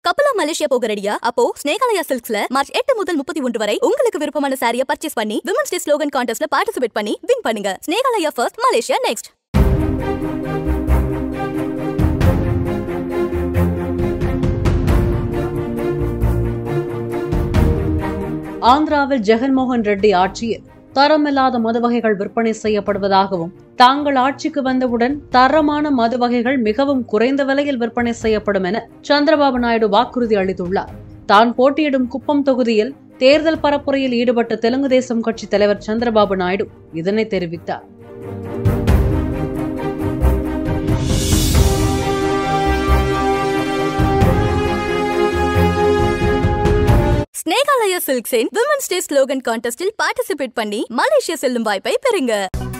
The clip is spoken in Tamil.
கப்பலா மலேசியா போக ரெடியா அப்போ ஸ்னேகாலயா சில்க்ஸ்ல மார்ச் எட்டு முதல் முப்பத்தி ஒன்று வரை உங்களுக்கு விருப்பமான சாரியை பர்ச்சேஸ் பண்ணி விமன்ஸ் டே ஸ்லோகன் கான்டெஸ்ட்ல பார்ட்டிசிபேட் பண்ணி வின் பண்ணுங்க ஸ்னேகாலயா ஃபர்ஸ்ட் மலேசியா நெக்ஸ்ட் ஆந்திராவில் ஜெகன்மோகன் ரெட்டி ஆட்சியில் தரமில்லாத மது வகைகள் விற்பனை செய்யப்படுவதாகவும் தாங்கள் ஆட்சிக்கு வந்தவுடன் தரமான மது வகைகள் மிகவும் குறைந்த விலையில் விற்பனை செய்யப்படும் என சந்திரபாபு நாயுடு வாக்குறுதி அளித்துள்ளார் தான் போட்டியிடும் குப்பம் தொகுதியில் தேர்தல் பரப்புரையில் ஈடுபட்ட தெலுங்கு தேசம் கட்சி தலைவர் சந்திரபாபு நாயுடு இதனை தெரிவித்தார் ஸ்னேகாலயா சில்க்ஸின் விமன்ஸ் டே ஸ்லோகன் கான்டெஸ்டில் பார்ட்டிசிபேட் பண்ணி மலேசியா செல்லும் வாய்ப்பை பெறுங்க